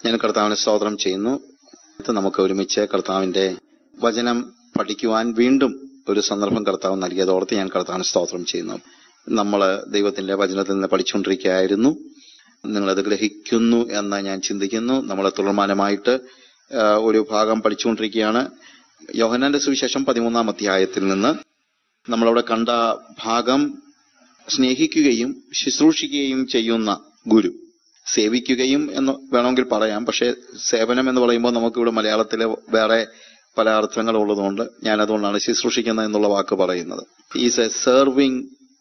ഞാൻ കർത്താവിനെ സ്തോത്രം ചെയ്യുന്നു ഇത് നമുക്ക് ഒരുമിച്ച് കർത്താവിന്റെ വചനം പഠിക്കുവാൻ വീണ്ടും ഒരു സന്ദർഭം കർത്താവ് നൽകിയതോർത്ത് ഞാൻ കർത്താവിനെ സ്തോത്രം ചെയ്യുന്നു നമ്മൾ ദൈവത്തിന്റെ വചനത്തിൽ നിന്ന് പഠിച്ചുകൊണ്ടിരിക്കുകയായിരുന്നു നിങ്ങളത് ഗ്രഹിക്കുന്നു എന്ന് ഞാൻ ചിന്തിക്കുന്നു നമ്മൾ തുടർമാനമായിട്ട് ആ, ഒരു ഭാഗം പഠിച്ചുകൊണ്ടിരിക്കുകയാണ് യോഹനാന്റെ സുവിശേഷം പതിമൂന്നാം അധ്യായത്തിൽ നിന്ന് നമ്മളവിടെ കണ്ട ഭാഗം സ്നേഹിക്കുകയും ശുശ്രൂഷിക്കുകയും ചെയ്യുന്ന ഗുരു സേവിക്കുകയും എന്ന് വേണമെങ്കിൽ പറയാം പക്ഷെ സേവനം എന്ന് പറയുമ്പോൾ നമുക്കിവിടെ മലയാളത്തിൽ വേറെ പല അർത്ഥങ്ങൾ ഉള്ളതുകൊണ്ട് ഞാൻ അതുകൊണ്ടാണ് ശുശ്രൂഷിക്കുന്ന എന്നുള്ള വാക്ക് പറയുന്നത് is a serving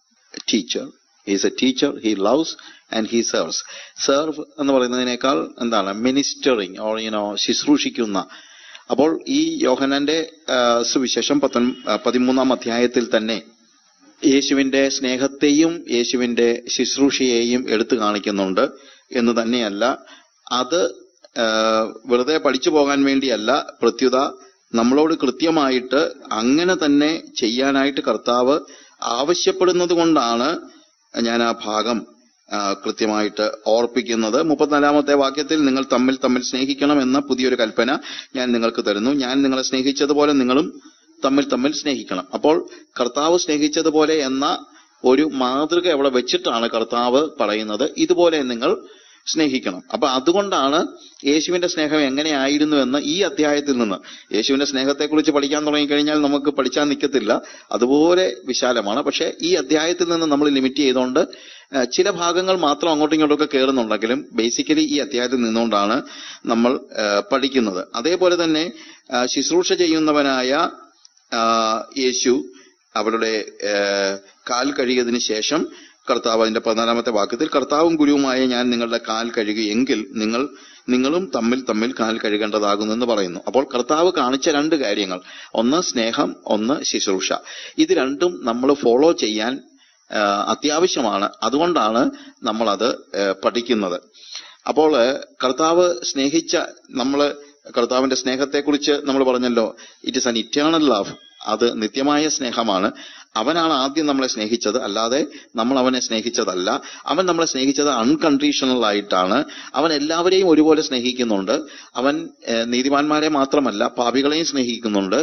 teacher is a teacher he loves and he serves serve എന്ന് പറയുന്നതിനേക്കാൾ എന്താണ് മിനിസ്റ്ററിങ് ഓർ യുനോ ശുശ്രൂഷിക്കുന്ന അപ്പോൾ ഈ യോഹനന്റെ ആ, സുവിശേഷം പത്തൊൻ ആ, പതിമൂന്നാം അധ്യായത്തിൽ തന്നെ യേശുവിന്റെ സ്നേഹത്തെയും യേശുവിന്റെ ശുശ്രൂഷയെയും എടുത്തു കാണിക്കുന്നുണ്ട് എന്ന് തന്നെയല്ല അത് ആ, വെറുതെ പഠിച്ചു പോകാൻ വേണ്ടിയല്ല പ്രത്യുത നമ്മളോട് കൃത്യമായിട്ട് അങ്ങനെ തന്നെ ചെയ്യാനായിട്ട് കർത്താവ് ആവശ്യപ്പെടുന്നത് കൊണ്ടാണ് ഞാൻ ആ ഭാഗം ആ, കൃത്യമായിട്ട് ഓർപ്പിക്കുന്നത് മുപ്പത്തിനാലാമത്തെ വാക്യത്തിൽ നിങ്ങൾ തമ്മിൽ തമ്മിൽ സ്നേഹിക്കണം എന്ന പുതിയൊരു കൽപ്പന ഞാൻ നിങ്ങൾക്ക് തരുന്നു ഞാൻ നിങ്ങളെ സ്നേഹിച്ചതുപോലെ നിങ്ങളും തമ്മിൽ തമ്മിൽ സ്നേഹിക്കണം അപ്പോൾ കർത്താവ് സ്നേഹിച്ചതുപോലെ എന്ന ഒരു മാതൃക അവിടെ വെച്ചിട്ടാണ് കർത്താവ് പറയുന്നത് ഇതുപോലെ നിങ്ങൾ സ്നേഹിക്കണം അപ്പൊ അതുകൊണ്ടാണ് യേശുവിന്റെ സ്നേഹം എങ്ങനെയായിരുന്നു എന്ന് ഈ അധ്യായത്തിൽ നിന്ന് യേശുവിന്റെ സ്നേഹത്തെക്കുറിച്ച് പഠിക്കാൻ തുടങ്ങിക്കഴിഞ്ഞാൽ നമുക്ക് പഠിച്ചാൽ നിൽക്കത്തില്ല അതുപോലെ വിശാലമാണ് പക്ഷെ ഈ അധ്യായത്തിൽ നിന്ന് നമ്മൾ ലിമിറ്റ് ചെയ്തുകൊണ്ട് ആ, ചില ഭാഗങ്ങൾ മാത്രം അങ്ങോട്ടും ഇങ്ങോട്ടും ഒക്കെ കയറുന്നുണ്ടെങ്കിലും ബേസിക്കലി ഈ അധ്യായത്തിൽ നിന്നുകൊണ്ടാണ് നമ്മൾ ആ, പഠിക്കുന്നത് അതേപോലെ തന്നെ ആ, ശുശ്രൂഷ ചെയ്യുന്നവനായ ആ, യേശു അവരുടെ ആ, കാൽ കഴുകിയതിനു ശേഷം കർത്താവ് അതിന്റെ പതിനാലാമത്തെ വാക്യത്തിൽ കർത്താവും ഗുരുവുമായ ഞാൻ നിങ്ങളുടെ കാൽ കഴുകിയെങ്കിൽ നിങ്ങൾ നിങ്ങളും തമ്മിൽ തമ്മിൽ കാൽ കഴുകേണ്ടതാകുന്നു എന്ന് പറയുന്നു അപ്പോൾ കർത്താവ് കാണിച്ച രണ്ട് കാര്യങ്ങൾ ഒന്ന് സ്നേഹം ഒന്ന് ശുശ്രൂഷ ഇത് രണ്ടും നമ്മൾ ഫോളോ ചെയ്യാൻ ആ, അത്യാവശ്യമാണ് അതുകൊണ്ടാണ് നമ്മളത് ആ, പഠിക്കുന്നത് അപ്പോൾ കർത്താവ് സ്നേഹിച്ച നമ്മൾ കർത്താവിന്റെ സ്നേഹത്തെക്കുറിച്ച് നമ്മൾ പറഞ്ഞല്ലോ it is an eternal love അത് നിത്യമായ സ്നേഹമാണ് അവനാണ് ആദ്യം നമ്മളെ സ്നേഹിച്ചത് അല്ലാതെ നമ്മൾ അവനെ സ്നേഹിച്ചതല്ല അവൻ നമ്മളെ സ്നേഹിച്ചത് അൺകണ്ടീഷണൽ ആയിട്ടാണ് അവൻ എല്ലാവരെയും ഒരുപോലെ സ്നേഹിക്കുന്നുണ്ട് അവൻ ഏഹ്, നീതിമാന്മാരെ മാത്രമല്ല പാപികളെയും സ്നേഹിക്കുന്നുണ്ട്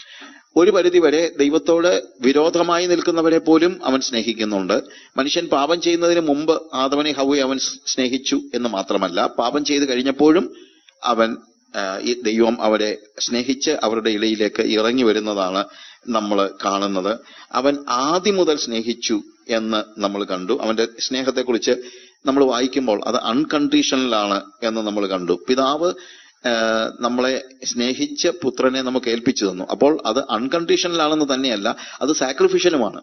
ഒരു പരിധിവരെ ദൈവത്തോട് വിരോധമായി നിൽക്കുന്നവരെ പോലും അവൻ സ്നേഹിക്കുന്നുണ്ട് മനുഷ്യൻ പാപം ചെയ്യുന്നതിന് മുമ്പ് ആദവനെ ഹൗവെ അവൻ സ്നേഹിച്ചു എന്ന് മാത്രമല്ല പാപം ചെയ്തു കഴിഞ്ഞപ്പോഴും അവൻ ആ, ഈ ദൈവം അവരെ സ്നേഹിച്ച് അവരുടെ ഇടയിലേക്ക് ഇറങ്ങി വരുന്നതാണ് നമ്മൾ കാണുന്നത് അവൻ ആദ്യം മുതൽ സ്നേഹിച്ചു എന്ന് നമ്മൾ കണ്ടു അവന്റെ സ്നേഹത്തെക്കുറിച്ച് നമ്മൾ വായിക്കുമ്പോൾ അത് അൺകണ്ടീഷണലാണ് എന്ന് നമ്മൾ കണ്ടു പിതാവ് ആ, നമ്മളെ സ്നേഹിച്ച് പുത്രനെ നമുക്ക് ഏൽപ്പിച്ചു തന്നു അപ്പോൾ അത് അൺകണ്ടീഷണൽ ആണെന്ന് തന്നെയല്ല അത് സാക്രിഫിഷ്യലുമാണ്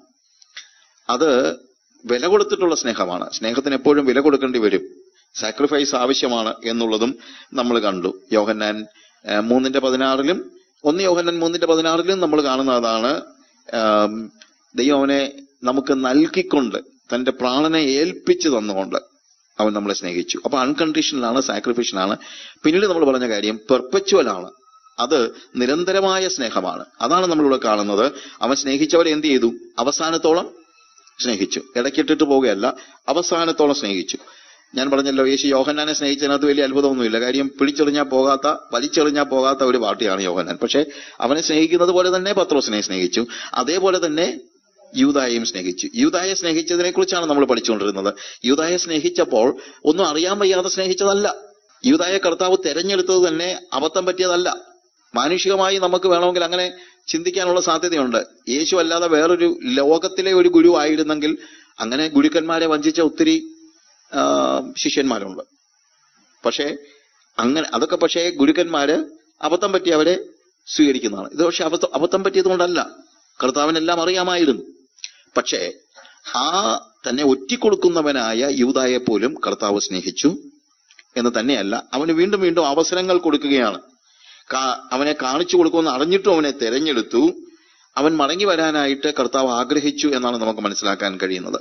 അത് വില കൊടുത്തിട്ടുള്ള സ്നേഹമാണ് സ്നേഹത്തിന് എപ്പോഴും വില കൊടുക്കേണ്ടി വരും സാക്രിഫൈസ് ആവശ്യമാണ് എന്നുള്ളതും നമ്മൾ കണ്ടു യോഹന്നാൻ ആ, മൂന്നിന്റെ പതിനാറിലും ഒന്ന് യോഹന്നാൻ മൂന്നിന്റെ പതിനാറിലും നമ്മൾ കാണുന്ന അതാണ് ആം, ദൈവം അവനെ നമുക്ക് നൽകിക്കൊണ്ട് തന്റെ പ്രാണനെ ഏൽപ്പിച്ചു തന്നുകൊണ്ട് അവൻ നമ്മളെ സ്നേഹിച്ചു അപ്പൊ അൺകണ്ടീഷണൽ ആണ് സാക്രിഫിഷ്യൽ ആണ് പിന്നീട് നമ്മൾ പറഞ്ഞ കാര്യം പെർപ്പച്വൽ ആണ് അത് നിരന്തരമായ സ്നേഹമാണ് അതാണ് നമ്മളിവിടെ കാണുന്നത് അവൻ സ്നേഹിച്ചവരെ എന്ത് ചെയ്തു അവസാനത്തോളം സ്നേഹിച്ചു ഇടയ്ക്കിട്ടിട്ട് പോവുകയല്ല അവസാനത്തോളം സ്നേഹിച്ചു ഞാൻ പറഞ്ഞല്ലോ യേശു യോഹന്നാനെ സ്നേഹിച്ചതിനകത്ത് വലിയ അത്ഭുതമൊന്നുമില്ല കാര്യം പിടിച്ചെറിഞ്ഞാൽ പോകാത്ത വലിച്ചെറിഞ്ഞാൽ പോകാത്ത ഒരു പാർട്ടിയാണ് യോഹന്നാൻ പക്ഷെ അവനെ സ്നേഹിക്കുന്നത് പോലെ തന്നെ പത്രോസിനെ സ്നേഹിച്ചു അതേപോലെ തന്നെ യൂതായെയും സ്നേഹിച്ചു യൂതായെ സ്നേഹിച്ചതിനെ കുറിച്ചാണ് നമ്മൾ പഠിച്ചുകൊണ്ടിരുന്നത് യൂതായെ സ്നേഹിച്ചപ്പോൾ ഒന്നും അറിയാൻ വയ്യാതെ സ്നേഹിച്ചതല്ല യൂതായെ കർത്താവ് തെരഞ്ഞെടുത്തത് തന്നെ അബദ്ധം പറ്റിയതല്ല മാനുഷികമായി നമുക്ക് വേണമെങ്കിൽ അങ്ങനെ ചിന്തിക്കാനുള്ള സാധ്യതയുണ്ട് യേശു അല്ലാതെ വേറൊരു ലോകത്തിലെ ഒരു ഗുരു ആയിരുന്നെങ്കിൽ അങ്ങനെ ഗുരുക്കന്മാരെ വഞ്ചിച്ച ഒത്തിരി ആ, ശിഷ്യന്മാരുണ്ട് പക്ഷേ അങ്ങനെ അതൊക്കെ പക്ഷേ ഗുരുക്കന്മാര് അബദ്ധം പറ്റി അവരെ സ്വീകരിക്കുന്നതാണ് ഇത് പക്ഷെ അബദ്ധം അബദ്ധം പറ്റിയത് കൊണ്ടല്ല കർത്താവിനെല്ലാം അറിയാമായിരുന്നു പക്ഷേ ആ തന്നെ ഒറ്റിക്കൊടുക്കുന്നവനായ യൂതായെ പോലും കർത്താവ് സ്നേഹിച്ചു എന്ന് തന്നെയല്ല അവന് വീണ്ടും വീണ്ടും അവസരങ്ങൾ കൊടുക്കുകയാണ് കാ- അവനെ കാണിച്ചു കൊടുക്കുമെന്ന് അറിഞ്ഞിട്ടും അവനെ തെരഞ്ഞെടുത്തു അവൻ മടങ്ങി വരാനായിട്ട് കർത്താവ് ആഗ്രഹിച്ചു എന്നാണ് നമുക്ക് മനസ്സിലാക്കാൻ കഴിയുന്നത്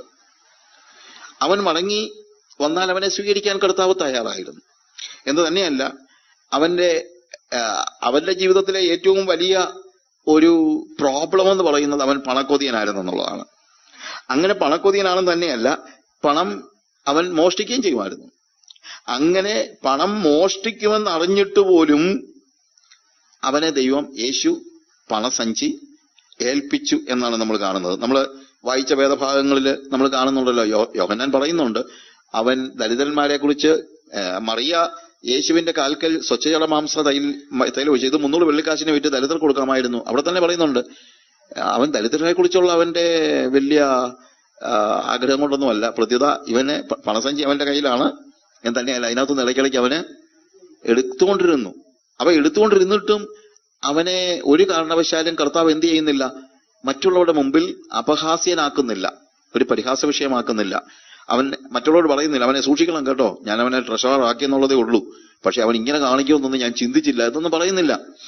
അവൻ മടങ്ങി വന്നാൽ അവനെ സ്വീകരിക്കാൻ കർത്താവ് തയ്യാറായിരുന്നു എന്ന് തന്നെയല്ല അവന്റെ ആ, അവന്റെ ജീവിതത്തിലെ ഏറ്റവും വലിയ ഒരു പ്രോബ്ലം എന്ന് പറയുന്നത് അവൻ പണക്കൊതിയനായിരുന്നു എന്നുള്ളതാണ് അങ്ങനെ പണക്കൊതിയനാണെന്ന് തന്നെയല്ല പണം അവൻ മോഷ്ടിക്കുകയും ചെയ്യുമായിരുന്നു അങ്ങനെ പണം മോഷ്ടിക്കുമെന്ന് അറിഞ്ഞിട്ട് പോലും അവനെ ദൈവം യേശു പണസഞ്ചി ഏൽപ്പിച്ചു എന്നാണ് നമ്മൾ കാണുന്നത് നമ്മൾ വായിച്ച വേദഭാഗങ്ങളിൽ നമ്മൾ കാണുന്നുണ്ടല്ലോ യോ യോഹന്നാൻ പറയുന്നുണ്ട് അവൻ ദരിദ്രന്മാരെ കുറിച്ച് മറിയ യേശുവിന്റെ കാൽക്കൽ സ്വച്ഛജല മാംസ തൈൽ മ- തൈലം ഒഴിച്ച് ഇത് മുന്നൂറ് വെള്ളിക്കാശിന് വിറ്റ് ദരിദ്രർ കൊടുക്കാമായിരുന്നു അവിടെ തന്നെ പറയുന്നുണ്ട് അവൻ ദരിദ്രരെ കുറിച്ചുള്ള അവന്റെ വലിയ ആ, ആഗ്രഹം കൊണ്ടൊന്നുമല്ല പ്രത്യുത ഇവന് പ- പണസഞ്ചി അവന്റെ കയ്യിലാണ് എന്ന് തന്നെയല്ല അതിനകത്ത് ഇടയ്ക്കിടയ്ക്ക് അവന് എടുത്തുകൊണ്ടിരുന്നു അപ്പൊ എടുത്തുകൊണ്ടിരുന്നിട്ടും അവനെ ഒരു കാരണവശാലും കർത്താവ് എന്ത് ചെയ്യുന്നില്ല മറ്റുള്ളവരുടെ മുമ്പിൽ അപഹാസ്യനാക്കുന്നില്ല ഒരു പരിഹാസ വിഷയമാക്കുന്നില്ല അവൻ മറ്റുള്ളവരോട് പറയുന്നില്ല അവനെ സൂക്ഷിക്കണം കേട്ടോ ഞാൻ അവനെ ട്രഷറർ ആക്കി എന്നുള്ളതേ ഉള്ളൂ പക്ഷെ അവൻ ഇങ്ങനെ കാണിക്കുമെന്നൊന്നും ഞാൻ ചിന്തിച്ചില്ല എന്നൊന്നും പറയുന്നില്ല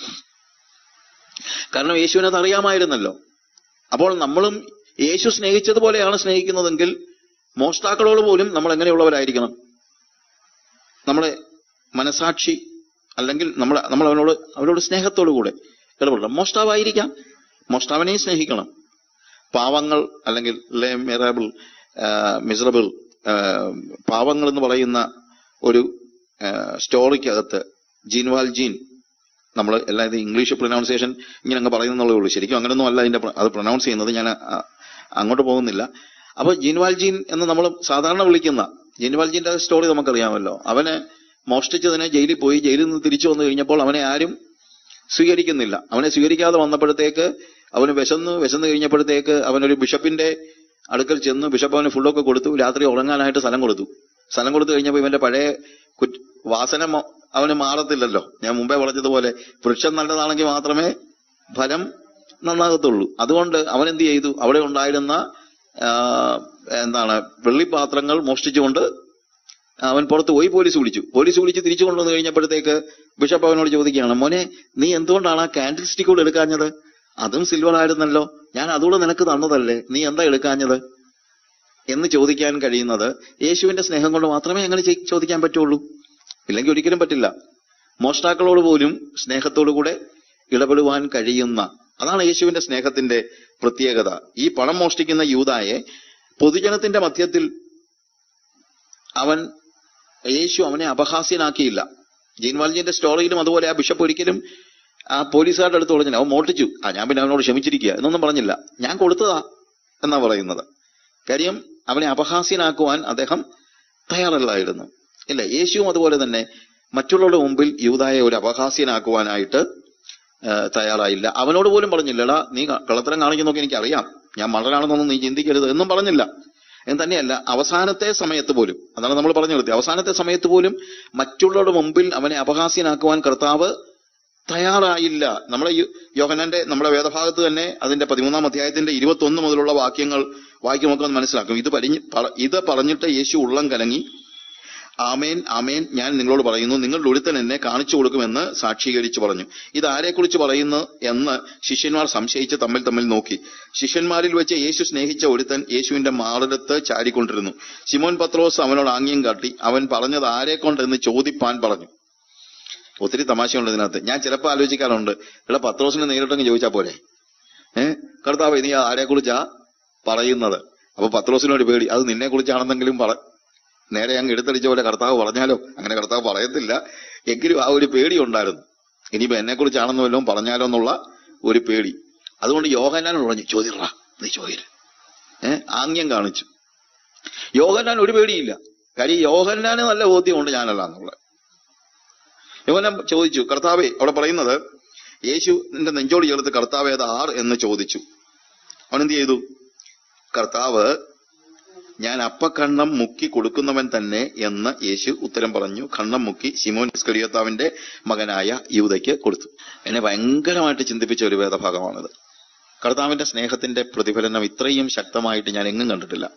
കാരണം യേശുവിനെ അത് അറിയാമായിരുന്നല്ലോ അപ്പോൾ നമ്മളും യേശു സ്നേഹിച്ചതുപോലെയാണ് സ്നേഹിക്കുന്നതെങ്കിൽ മോഷ്ടാക്കളോട് പോലും നമ്മൾ എങ്ങനെയുള്ളവരായിരിക്കണം നമ്മളെ മനസാക്ഷി അല്ലെങ്കിൽ നമ്മൾ നമ്മൾ അവനോട് അവരോട് സ്നേഹത്തോടു കൂടെ ഇടപെടണം മോഷ്ടാവായിരിക്കാം മോഷ്ടാവിനെയും സ്നേഹിക്കണം പാവങ്ങൾ അല്ലെങ്കിൽ മിറബിൾ മിസറബിൾ പാവങ്ങൾ എന്ന് പറയുന്ന ഒരു സ്റ്റോറിക്കകത്ത് ജീൻവാൽ ജീൻ നമ്മൾ എല്ലാം ഇത് ഇംഗ്ലീഷ് പ്രൊനൗൺസിയേഷൻ ഇങ്ങനെ അങ്ങ് പറയുന്നുള്ളേ ഉള്ളൂ ശരിക്കും അങ്ങനെയൊന്നും അല്ല അതിന്റെ പ്ര- അത് പ്രൊനൗൺസ് ചെയ്യുന്നത് ഞാൻ ആ, അങ്ങോട്ട് പോകുന്നില്ല അപ്പൊ ജീൻവാൽ ജീൻ എന്ന് നമ്മൾ സാധാരണ വിളിക്കുന്ന ജീൻവാൽ ജീന്റെ സ്റ്റോറി നമുക്കറിയാമല്ലോ അവന് മോഷ്ടിച്ചതിനെ ജയിലിൽ പോയി ജയിലിൽ നിന്ന് തിരിച്ചു വന്നു കഴിഞ്ഞപ്പോൾ അവനെ ആരും സ്വീകരിക്കുന്നില്ല അവനെ സ്വീകരിക്കാതെ വന്നപ്പോഴത്തേക്ക് അവന് വിശന്നു വിശന്നു കഴിഞ്ഞപ്പോഴത്തേക്ക് അവനൊരു ബിഷപ്പിന്റെ അടുക്കൽ ചെന്ന് ബിഷപ്പ് അവന് ഫുഡൊക്കെ കൊടുത്തു രാത്രി ഉറങ്ങാനായിട്ട് സ്ഥലം കൊടുത്തു സ്ഥലം കൊടുത്തു കഴിഞ്ഞപ്പോൾ ഇവന്റെ പഴയ കുറ്റ് വാസന മ- അവന് മാറത്തില്ലല്ലോ ഞാൻ മുമ്പേ പറഞ്ഞതുപോലെ വൃക്ഷം നല്ലതാണെങ്കിൽ മാത്രമേ ഫലം നന്നാകത്തുള്ളൂ അതുകൊണ്ട് അവൻ എന്ത് ചെയ്തു അവിടെ ഉണ്ടായിരുന്ന ആ, എന്താണ് വെള്ളിപ്പാത്രങ്ങൾ മോഷ്ടിച്ചുകൊണ്ട് അവൻ പുറത്ത് പോയി പോലീസ് വിളിച്ചു പോലീസ് വിളിച്ച് തിരിച്ചു കൊണ്ടുവന്ന് കഴിഞ്ഞപ്പോഴത്തേക്ക് ബിഷപ്പ് അവനോട് ചോദിക്കുകയാണ് മോനെ നീ എന്തുകൊണ്ടാണ് ആ കാൻഡിൽ സ്റ്റിക്ക് കൂടെ എടുക്കാഞ്ഞത് അതും സിൽവർ ആയിരുന്നല്ലോ ഞാൻ അതുകൂടെ നിനക്ക് തന്നതല്ലേ നീ എന്താ എടുക്കാഞ്ഞത് എന്ന് ചോദിക്കാൻ കഴിയുന്നത് യേശുവിന്റെ സ്നേഹം കൊണ്ട് മാത്രമേ അങ്ങനെ ചെ- ചോദിക്കാൻ പറ്റുള്ളൂ ഇല്ലെങ്കിൽ ഒരിക്കലും പറ്റില്ല മോഷ്ടാക്കളോട് പോലും സ്നേഹത്തോടു കൂടെ ഇടപെടുവാൻ കഴിയുന്ന അതാണ് യേശുവിന്റെ സ്നേഹത്തിന്റെ പ്രത്യേകത ഈ പണം മോഷ്ടിക്കുന്ന യൂതായെ പൊതുജനത്തിന്റെ മധ്യത്തിൽ അവൻ യേശു അവനെ അപഹാസ്യനാക്കിയില്ല ജീൻവാൽജിന്റെ സ്റ്റോറിയിലും അതുപോലെ ആ ബിഷപ്പ് ഒരിക്കലും ആ പോലീസുകാരുടെ അടുത്ത് പറഞ്ഞില്ല അവൻ മോട്ടിച്ചു ആ ഞാൻ പിന്നെ അവനോട് ക്ഷമിച്ചിരിക്കുക എന്നൊന്നും പറഞ്ഞില്ല ഞാൻ കൊടുത്തതാ എന്നാ പറയുന്നത് കാര്യം അവനെ അപഹാസ്യനാക്കുവാൻ അദ്ദേഹം തയ്യാറല്ലായിരുന്നു ഇല്ല യേശുവും അതുപോലെ തന്നെ മറ്റുള്ളവരുടെ മുമ്പിൽ യൂതായെ ഒരു അപഹാസ്യനാക്കുവാനായിട്ട് ആ, തയ്യാറായില്ല അവനോട് പോലും പറഞ്ഞില്ലടാ നീ ക- കള്ളത്തരം കാണിക്കുന്നൊക്കെ എനിക്കറിയാം ഞാൻ മള്ളനാണെന്നൊന്നും നീ ചിന്തിക്കരുത് എന്നും പറഞ്ഞില്ല എന്ന് തന്നെയല്ല അവസാനത്തെ സമയത്ത് പോലും അതാണ് നമ്മൾ പറഞ്ഞു നിർത്തി അവസാനത്തെ സമയത്ത് പോലും മറ്റുള്ളവരുടെ മുമ്പിൽ അവനെ അപഹാസ്യനാക്കുവാൻ കർത്താവ് തയ്യാറായില്ല നമ്മളെ യോ- യോഹന്നാന്റെ നമ്മുടെ വേദഭാഗത്ത് തന്നെ അതിന്റെ പതിമൂന്നാം അധ്യായത്തിന്റെ ഇരുപത്തി ഒന്ന് മുതലുള്ള വാക്യങ്ങൾ വായിക്കുമൊക്കെ ഒന്ന് മനസ്സിലാക്കും ഇത് പരിഞ്ഞ് പറ- ഇത് പറഞ്ഞിട്ട് യേശു ഉള്ളം കലങ്ങി ആമേൻ ആമേൻ ഞാൻ നിങ്ങളോട് പറയുന്നു നിങ്ങളുടെ ഒരുത്തൻ എന്നെ കാണിച്ചു കൊടുക്കുമെന്ന് സാക്ഷീകരിച്ചു പറഞ്ഞു ഇത് ആരെക്കുറിച്ച് പറയുന്നു എന്ന് ശിഷ്യന്മാർ സംശയിച്ച് തമ്മിൽ തമ്മിൽ നോക്കി ശിഷ്യന്മാരിൽ വെച്ച് യേശു സ്നേഹിച്ച ഒരുത്തൻ യേശുവിന്റെ മാറിടത്ത് ചാരിക്കൊണ്ടിരുന്നു ശിമോൻ പത്രോസ് അവനോട് ആംഗ്യം കാട്ടി അവൻ പറഞ്ഞത് ആരെ കൊണ്ടെന്ന് ചോദിപ്പാൻ പറഞ്ഞു ഒത്തിരി തമാശയുണ്ട് ഇതിനകത്ത് ഞാൻ ചിലപ്പോൾ ആലോചിക്കാറുണ്ട് ഇവിടെ പത്രോസിനെ നേരിട്ടങ്ങ് ചോദിച്ചാ പോരെ ഏഹ് കർത്താവ് നീ ആരെ കുറിച്ചാ പറയുന്നത് അപ്പൊ പത്രോസിനൊരു പേടി അത് നിന്നെ കുറിച്ചാണെന്നെങ്കിലും പറ നേരെ അങ്ങ് എടുത്തടിച്ച പോലെ കർത്താവ് പറഞ്ഞാലോ അങ്ങനെ കർത്താവ് പറയത്തില്ല എങ്കിലും ആ ഒരു പേടി ഉണ്ടായിരുന്നു ഇനിയിപ്പോ എന്നെ കുറിച്ചാണെന്ന് വല്ലതും പറഞ്ഞാലോ എന്നുള്ള ഒരു പേടി അതുകൊണ്ട് യോഹന്നാൻ പറഞ്ഞു ചോദിറാ നീ ചോദിര ഏഹ് ആംഗ്യം കാണിച്ചു യോഹന്നാൻ ഒരു പേടിയില്ല കാര്യം യോഹന്നാന് നല്ല ബോധ്യമുണ്ട് ഞാനല്ല എന്നുള്ളത് യോഹന്നാൻ ചോദിച്ചു കർത്താവെ അവിടെ പറയുന്നത് യേശു നിന്റെ നെഞ്ചോട് ചേർത്ത് കർത്താവ് ഏത് ആർ എന്ന് ചോദിച്ചു അവൻ എന്ത് ചെയ്തു കർത്താവ് ഞാൻ അപ്പക്കണ്ണം മുക്കി കൊടുക്കുന്നവൻ തന്നെ എന്ന് യേശു ഉത്തരം പറഞ്ഞു കണ്ണം മുക്കി ശിമോൻ സ്കരിയത്താവിന്റെ മകനായ യൂതയ്ക്ക് കൊടുത്തു എന്നെ ഭയങ്കരമായിട്ട് ചിന്തിപ്പിച്ച ഒരു വേദഭാഗമാണിത് കർത്താവിന്റെ സ്നേഹത്തിന്റെ പ്രതിഫലനം ഇത്രയും ശക്തമായിട്ട് ഞാൻ എങ്ങും കണ്ടിട്ടില്ല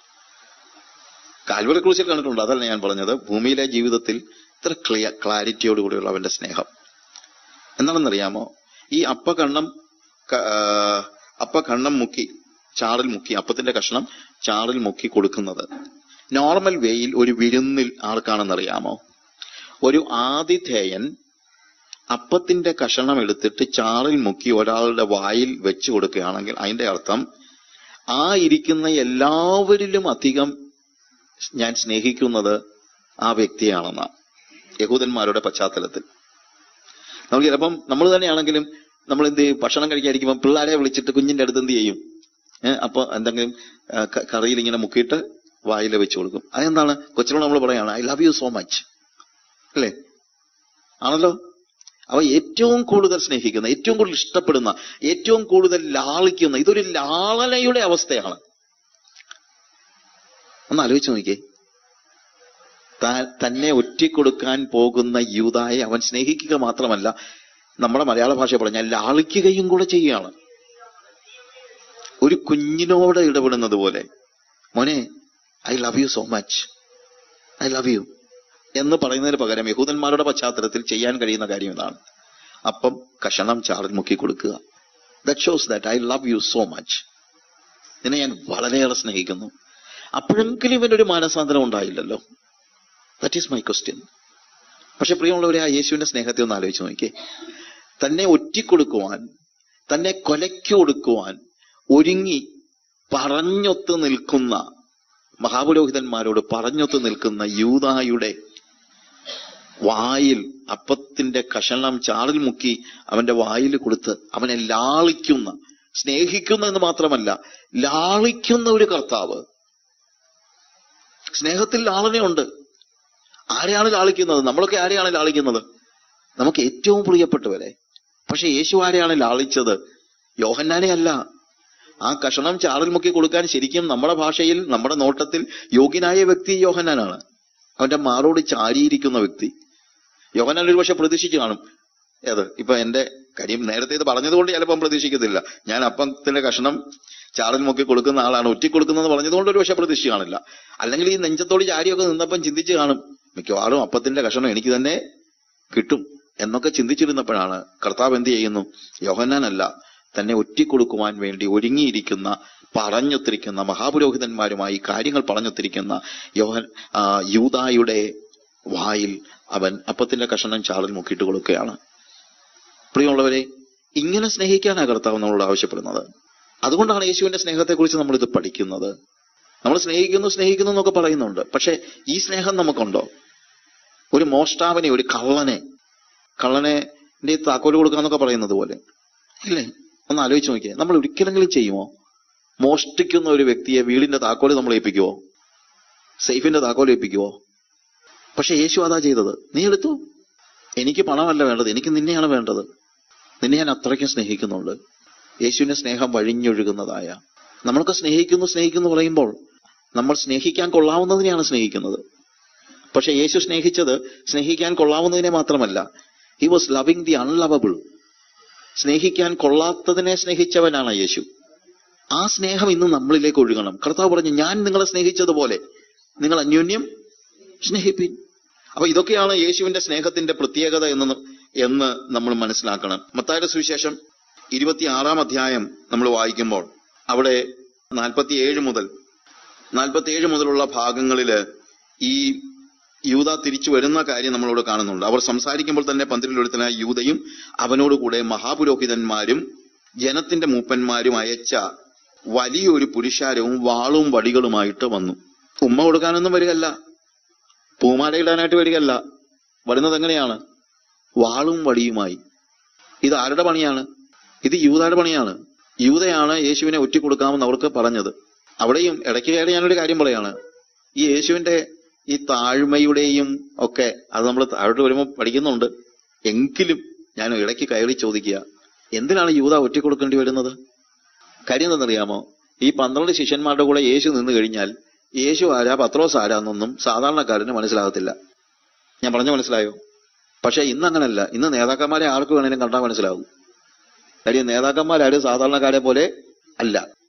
കാൽവറി ക്രൂസിൽ കണ്ടിട്ടുണ്ട് അതല്ല ഞാൻ പറഞ്ഞത് ഭൂമിയിലെ ജീവിതത്തിൽ ഇത്ര ക്ലിയർ ക്ലാരിറ്റിയോടുകൂടിയുള്ള അവന്റെ സ്നേഹം എന്താണെന്നറിയാമോ ഈ അപ്പകണ്ണം ക- ആ, അപ്പകണ്ണം മുക്കി ചാറിൽ മുക്കി അപ്പത്തിന്റെ കഷ്ണം ചാറിൽ മുക്കി കൊടുക്കുന്നത് നോർമൽ വേയിൽ ഒരു വിരുന്നിൽ ആർക്കാണെന്നറിയാമോ ഒരു ആതിഥേയൻ അപ്പത്തിന്റെ കഷണം എടുത്തിട്ട് ചാറിൽ മുക്കി ഒരാളുടെ വായിൽ വെച്ചു കൊടുക്കുകയാണെങ്കിൽ അതിന്റെ അർത്ഥം ആ ഇരിക്കുന്ന എല്ലാവരിലും അധികം ഞാൻ സ്നേഹിക്കുന്നത് ആ വ്യക്തിയാണെന്ന യഹൂദന്മാരുടെ പശ്ചാത്തലത്തിൽ നമുക്ക് ചിലപ്പം നമ്മൾ തന്നെയാണെങ്കിലും നമ്മൾ എന്ത് ചെയ്യും ഭക്ഷണം കഴിക്കാതിരിക്കുമ്പോൾ പിള്ളേരെ വിളിച്ചിട്ട് കുഞ്ഞിന്റെ അടുത്ത് എന്ത് ചെയ്യും ഏഹ് അപ്പൊ എന്തെങ്കിലും ആ, ക- കറിയിൽ ഇങ്ങനെ മുക്കിയിട്ട് വായിൽ വെച്ച് കൊടുക്കും അതെന്താണ് കൊച്ചിനോട് നമ്മൾ പറയാണ് I love you so much അല്ലേ ആണല്ലോ അവ ഏറ്റവും കൂടുതൽ സ്നേഹിക്കുന്ന ഏറ്റവും കൂടുതൽ ഇഷ്ടപ്പെടുന്ന ഏറ്റവും കൂടുതൽ ലാളിക്കുന്ന ഇതൊരു ലാളനയുടെ അവസ്ഥയാണ് ഒന്ന് ആലോചിച്ച് നോക്കിയേ താൻ തന്നെ ഒറ്റിക്കൊടുക്കാൻ പോകുന്ന യൂതായെ അവൻ സ്നേഹിക്കുക മാത്രമല്ല നമ്മുടെ മലയാള ഭാഷ പറഞ്ഞാൽ ലാളിക്കുകയും കൂടെ ചെയ്യുകയാണ് ഒരു കുഞ്ഞിനോട് ഇടപെടുന്നത് പോലെ മോനെ I love you so much I love you എന്ന് പറയുന്നതിന് പകരം യഹൂദന്മാരുടെ പശ്ചാത്തലത്തിൽ ചെയ്യാൻ കഴിയുന്ന കാര്യം ഇതാണ് അപ്പം കഷണം ചാറിൽ മുക്കി കൊടുക്കുക that shows that I love you so much നിന്നെ ഞാൻ വളരെയേറെ സ്നേഹിക്കുന്നു അപ്പോഴെങ്കിലും ഇവനൊരു മാനസാന്തരം ഉണ്ടായില്ലല്ലോ ദറ്റ് ഈസ് മൈ ക്വസ്റ്റ്യൻ പക്ഷെ പ്രിയമുള്ളവരെ ആ യേശുവിന്റെ സ്നേഹത്തെ ഒന്ന് ആലോചിച്ച് നോക്കിയേ തന്നെ ഒറ്റിക്കൊടുക്കുവാൻ തന്നെ കൊലയ്ക്ക് കൊടുക്കുവാൻ ഒരുങ്ങി പറഞ്ഞൊത്ത് നിൽക്കുന്ന മഹാപുരോഹിതന്മാരോട് പറഞ്ഞൊത്ത് നിൽക്കുന്ന യൂതായുടെ വായിൽ അപ്പത്തിന്റെ കഷണം ചാറിൽ മുക്കി അവന്റെ വായിൽ കൊടുത്ത് അവനെ ലാളിക്കുന്ന സ്നേഹിക്കുന്ന എന്ന് മാത്രമല്ല ലാളിക്കുന്ന ഒരു കർത്താവ് സ്നേഹത്തിൽ ലാളനയുണ്ട് ആരെയാണ് ലാളിക്കുന്നത് നമ്മളൊക്കെ ആരെയാണ് ലാളിക്കുന്നത് നമുക്ക് ഏറ്റവും പ്രിയപ്പെട്ടവരെ പക്ഷെ യേശു ആരെയാണ് ലാളിച്ചത് യോഹന്നാനെ അല്ല ആ കഷണം ചാറിൽ മുക്കി കൊടുക്കാൻ ശരിക്കും നമ്മുടെ ഭാഷയിൽ നമ്മുടെ നോട്ടത്തിൽ യോഗ്യനായ വ്യക്തി യോഹന്നാനാണ് അവന്റെ മാറോട് ചാരിയിരിക്കുന്ന വ്യക്തി യോഹന്നാൻ ഒരു പക്ഷെ പ്രതീക്ഷിച്ചു കാണും ഏത് ഇപ്പൊ എന്റെ കാര്യം നേരത്തെ ഇത് പറഞ്ഞതുകൊണ്ട് ചിലപ്പം പ്രതീക്ഷിക്കത്തില്ല ഞാൻ അപ്പത്തിന്റെ കഷണം ചാറിൽ മുക്കി കൊടുക്കുന്ന ആളാണ് ഒറ്റി കൊടുക്കുന്നത് പറഞ്ഞതുകൊണ്ട് ഒരു പക്ഷെ പ്രതീക്ഷിച്ച് കാണില്ല അല്ലെങ്കിൽ ഈ നെഞ്ചത്തോട് ചാരിയൊക്കെ നിന്നപ്പം ചിന്തിച്ച് കാണും മിക്കവാറും അപ്പത്തിന്റെ കഷണം എനിക്ക് തന്നെ കിട്ടും എന്നൊക്കെ ചിന്തിച്ചിരുന്നപ്പോഴാണ് കർത്താവ് എന്ത് ചെയ്യുന്നു യോഹന്നാനല്ല തന്നെ ഒറ്റിക്കൊടുക്കുവാൻ വേണ്ടി ഒരുങ്ങിയിരിക്കുന്ന പറഞ്ഞൊത്തിരിക്കുന്ന മഹാപുരോഹിതന്മാരുമായി കാര്യങ്ങൾ പറഞ്ഞൊത്തിരിക്കുന്ന യോഹൻ ആ, യൂദായുടെ വായിൽ അവൻ അപ്പത്തിന്റെ കഷണം ചാറിൽ മുക്കിയിട്ട് കൊടുക്കുകയാണ് പ്രിയമുള്ളവരെ ഇങ്ങനെ സ്നേഹിക്കാനാണ് കർത്താവ് നമ്മളോട് ആവശ്യപ്പെടുന്നത് അതുകൊണ്ടാണ് യേശുവിന്റെ സ്നേഹത്തെക്കുറിച്ച് നമ്മൾ ഇത് പഠിക്കുന്നത് നമ്മൾ സ്നേഹിക്കുന്നു സ്നേഹിക്കുന്നു എന്നൊക്കെ പറയുന്നുണ്ട് പക്ഷെ ഈ സ്നേഹം നമുക്കുണ്ടോ ഒരു മോഷ്ടാവിനെ ഒരു കള്ളനെ കള്ളനെ താക്കോല് കൊടുക്കാന്നൊക്കെ പറയുന്നത് പോലെ ഇല്ലേ ഒന്ന് ആലോചിച്ച് നോക്കിയേ നമ്മൾ ഒരിക്കലെങ്കിലും ചെയ്യുമോ മോഷ്ടിക്കുന്ന ഒരു വ്യക്തിയെ വീടിന്റെ താക്കോല് നമ്മൾ ഏൽപ്പിക്കുവോ സേഫിന്റെ താക്കോല് ഏൽപ്പിക്കുവോ പക്ഷെ യേശു അതാ ചെയ്തത് നീ എടുത്തു എനിക്ക് പണമല്ല വേണ്ടത് എനിക്ക് നിന്നെയാണ് വേണ്ടത് നിന്നെ ഞാൻ അത്രയ്ക്കും സ്നേഹിക്കുന്നുണ്ട് യേശുവിന്റെ സ്നേഹം വഴിഞ്ഞൊഴുകുന്നതായ നമ്മളൊക്കെ സ്നേഹിക്കുന്നു സ്നേഹിക്കുന്നു പറയുമ്പോൾ നമ്മൾ സ്നേഹിക്കാൻ കൊള്ളാവുന്നതിനെയാണ് സ്നേഹിക്കുന്നത് പക്ഷെ യേശു സ്നേഹിച്ചത് സ്നേഹിക്കാൻ കൊള്ളാവുന്നതിനെ മാത്രമല്ല he was loving the unlovable സ്നേഹിക്കാൻ കൊള്ളാത്തതിനെ സ്നേഹിച്ചവനാണ് യേശു ആ സ്നേഹം ഇന്ന് നമ്മളിലേക്ക് ഒഴുകണം കർത്താവ് പറഞ്ഞു ഞാൻ നിങ്ങളെ സ്നേഹിച്ചതുപോലെ നിങ്ങൾ അന്യോന്യം സ്നേഹിപ്പിൻ അപ്പൊ ഇതൊക്കെയാണ് യേശുവിന്റെ സ്നേഹത്തിന്റെ പ്രത്യേകത എന്ന് എന്ന് നമ്മൾ മനസ്സിലാക്കണം മത്തായുടെ സുവിശേഷം ഇരുപത്തിയാറാം അധ്യായം നമ്മൾ വായിക്കുമ്പോൾ അവിടെ നാൽപ്പത്തിയേഴ് മുതൽ നാൽപ്പത്തിയേഴ് മുതലുള്ള ഭാഗങ്ങളില് ഈ യൂത തിരിച്ചു വരുന്ന കാര്യം നമ്മളോട് കാണുന്നുണ്ട് അവർ സംസാരിക്കുമ്പോൾ തന്നെ പന്തിരിലൊരുത്തനായ യൂതയും അവനോട് കൂടെ മഹാപുരോഹിതന്മാരും ജനത്തിന്റെ മൂപ്പന്മാരും അയച്ച വലിയൊരു പുരുഷാരവും വാളും വടികളുമായിട്ട് വന്നു ഉമ്മ കൊടുക്കാനൊന്നും വരികയല്ല പൂമാലയിടാനായിട്ട് വരികയല്ല വരുന്നത് എങ്ങനെയാണ് വാളും വടിയുമായി ഇത് ആരുടെ പണിയാണ് ഇത് യൂതയുടെ പണിയാണ് യൂതയാണ് യേശുവിനെ ഒറ്റിക്കൊടുക്കാമെന്ന് അവർക്ക് പറഞ്ഞത് അവിടെയും ഇടയ്ക്ക് കയറി ഞാനൊരു കാര്യം പറയാണ് ഈ യേശുവിന്റെ ഈ താഴ്മയുടെയും ഒക്കെ അത് നമ്മൾ താഴോട്ട് വരുമ്പോൾ പഠിക്കുന്നുണ്ട് എങ്കിലും ഞാൻ ഇടയ്ക്ക് കയറി ചോദിക്കുക എന്തിനാണ് യൂത ഒറ്റിക്കൊടുക്കേണ്ടി വരുന്നത് കാര്യം എന്തെന്നറിയാമോ ഈ പന്ത്രണ്ട് ശിഷ്യന്മാരുടെ കൂടെ യേശു നിന്ന് കഴിഞ്ഞാൽ യേശു ആരാ പത്രോസ് ആരാന്നൊന്നും സാധാരണക്കാരന് മനസ്സിലാകത്തില്ല ഞാൻ പറഞ്ഞു മനസ്സിലായോ പക്ഷെ ഇന്ന് അങ്ങനല്ല ഇന്ന് നേതാക്കന്മാരെ ആർക്ക് വേണേലും കണ്ടാൽ മനസ്സിലാവും കാര്യം നേതാക്കന്മാരാരും സാധാരണക്കാരെ പോലെ അല്ല